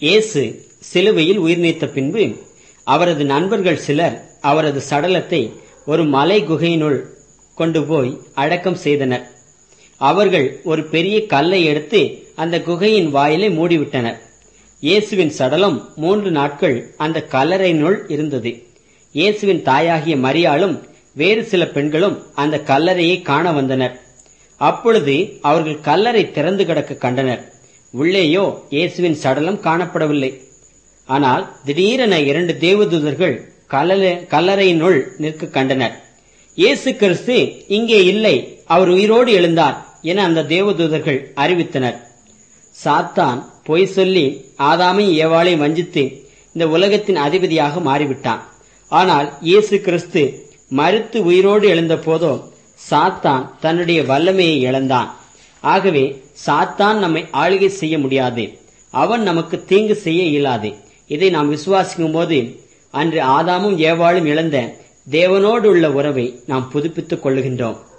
இயேசு சிலுவையில் உயிர் நீத்த பின்பு அவரது நண்பர்கள் சிலர் அவரது சடலத்தை ஒரு மலை குகையினுள் கொண்டு போய் அடக்கம் செய்தனர் அவர்கள் ஒரு பெரிய கல்லை எடுத்து அந்த குகையின் வாயிலை மூடிவிட்டனர் இயேசுவின் சடலம் மூன்று நாட்கள் அந்த கல்லறையினுள் இருந்தது இயேசுவின் தாயாகிய மரியாளும் வேறு சில பெண்களும் அந்த கல்லறையை காண வந்தனர் அப்பொழுது அவர்கள் கல்லறை திறந்து கிடக்க கண்டனர் உள்ளேயோ இயேசுவின் சடலம் காணப்படவில்லை ஆனால் திடீரென இரண்டு தேவதூதர்கள் கல்லறை- கல்லறையினுள் நிற்க கண்டனர் இயேசு கிறிஸ்து இங்கே இல்லை அவர் உயிரோடு எழுந்தார் என அந்த தேவதூதர்கள் அறிவித்தனர் சாத்தான் பொய் சொல்லி ஆதாமை ஏவாளை வஞ்சித்து இந்த உலகத்தின் அதிபதியாக மாறிவிட்டான் ஆனால் இயேசு கிறிஸ்து மறுத்து உயிரோடு எழுந்த போதோ சாத்தான் தன்னுடைய வல்லமையை இழந்தான் ஆகவே சாத்தான் நம்மை ஆளுகை செய்ய முடியாது அவன் நமக்கு தீங்கு செய்ய இயலாது இதை நாம் விசுவாசிக்கும் போது அன்று ஆதாமும் ஏவாளும் இழந்த தேவனோடு உள்ள உறவை நாம் புதுப்பித்துக் கொள்ளுகின்றோம்